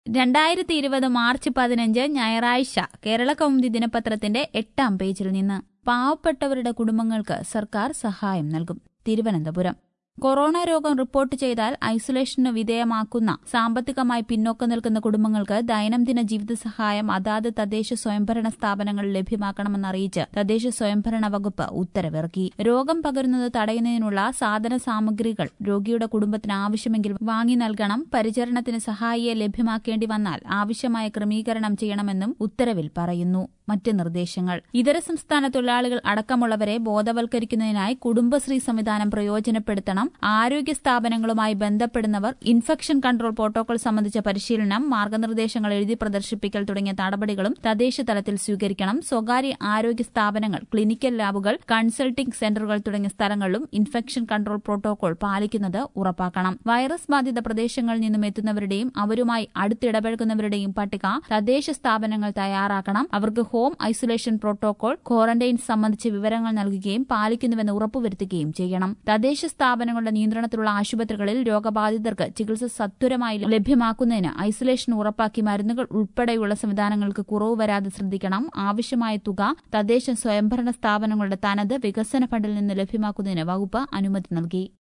രണ്ടായിരത്തി ഇരുപത് മാർച്ച് പതിനഞ്ച് ഞായറാഴ്ച കേരള കൗമുദി ദിനപത്രത്തിന്റെ എട്ടാം പേജിൽ നിന്ന് പാവപ്പെട്ടവരുടെ കുടുംബങ്ങൾക്ക് സർക്കാർ സഹായം നൽകും തിരുവനന്തപുരം കൊറോണ രോഗം റിപ്പോർട്ട് ചെയ്താൽ ഐസൊലേഷന് വിധേയമാക്കുന്ന സാമ്പത്തികമായി പിന്നോക്കം നിൽക്കുന്ന കുടുംബങ്ങൾക്ക് ദൈനംദിന ജീവിത സഹായം അതാത് തദ്ദേശ സ്വയംഭരണ സ്ഥാപനങ്ങൾ ലഭ്യമാക്കണമെന്നറിയിച്ച് തദ്ദേശ സ്വയംഭരണ വകുപ്പ് ഉത്തരവിറക്കി രോഗം പകരുന്നത് തടയുന്നതിനുള്ള സാധന സാമഗ്രികൾ രോഗിയുടെ കുടുംബത്തിന് ആവശ്യമെങ്കിൽ വാങ്ങി നൽകണം പരിചരണത്തിന് സഹായിയെ ലഭ്യമാക്കേണ്ടി വന്നാൽ ആവശ്യമായ ക്രമീകരണം ചെയ്യണമെന്നും ഉത്തരവിൽ പറയുന്നു മറ്റ് നിർദ്ദേശങ്ങൾ ഇതര സംസ്ഥാന തൊഴിലാളികൾ അടക്കമുള്ളവരെ ബോധവൽക്കരിക്കുന്നതിനായി കുടുംബശ്രീ സംവിധാനം പ്രയോജനപ്പെടുത്തണം ആരോഗ്യ സ്ഥാപനങ്ങളുമായി ബന്ധപ്പെടുന്നവർ ഇൻഫെക്ഷൻ കൺട്രോൾ പ്രോട്ടോകോൾ സംബന്ധിച്ച പരിശീലനം മാർഗനിർദ്ദേശങ്ങൾ എഴുതി പ്രദർശിപ്പിക്കൽ തുടങ്ങിയ നടപടികളും തദ്ദേശ തലത്തിൽ സ്വീകരിക്കണം സ്വകാര്യ ആരോഗ്യ സ്ഥാപനങ്ങൾ ക്ലിനിക്കൽ ലാബുകൾ കൺസൾട്ടിംഗ് സെന്ററുകൾ തുടങ്ങിയ സ്ഥലങ്ങളിലും ഇൻഫെക്ഷൻ കൺട്രോൾ പ്രോട്ടോകോൾ പാലിക്കുന്നത് ഉറപ്പാക്കണം വൈറസ് ബാധിത പ്രദേശങ്ങളിൽ നിന്നും എത്തുന്നവരുടെയും അവരുമായി അടുത്തിടപഴകുന്നവരുടെയും പട്ടിക തദ്ദേശ സ്ഥാപനങ്ങൾ തയ്യാറാക്കണം അവർക്ക് ഹോം ഐസൊലേഷൻ പ്രോട്ടോകോൾ ക്വാറന്റൈൻ സംബന്ധിച്ച വിവരങ്ങൾ നൽകുകയും പാലിക്കുന്നുവെന്ന് ഉറപ്പുവരുത്തുകയും ചെയ്യണം തദ്ദേശ സ്ഥാപനങ്ങളുടെ നിയന്ത്രണത്തിലുള്ള ആശുപത്രികളിൽ രോഗബാധിതർക്ക് ചികിത്സ സത്വരമായി ലഭ്യമാക്കുന്നതിന് ഐസൊലേഷൻ ഉറപ്പാക്കി മരുന്നുകൾ ഉൾപ്പെടെയുള്ള സംവിധാനങ്ങൾക്ക് കുറവ് വരാതെ ശ്രദ്ധിക്കണം ആവശ്യമായ തുക തദ്ദേശ സ്വയംഭരണ സ്ഥാപനങ്ങളുടെ തനത് വികസന ഫണ്ടിൽ നിന്ന് ലഭ്യമാക്കുന്നതിന് വകുപ്പ് അനുമതി നൽകി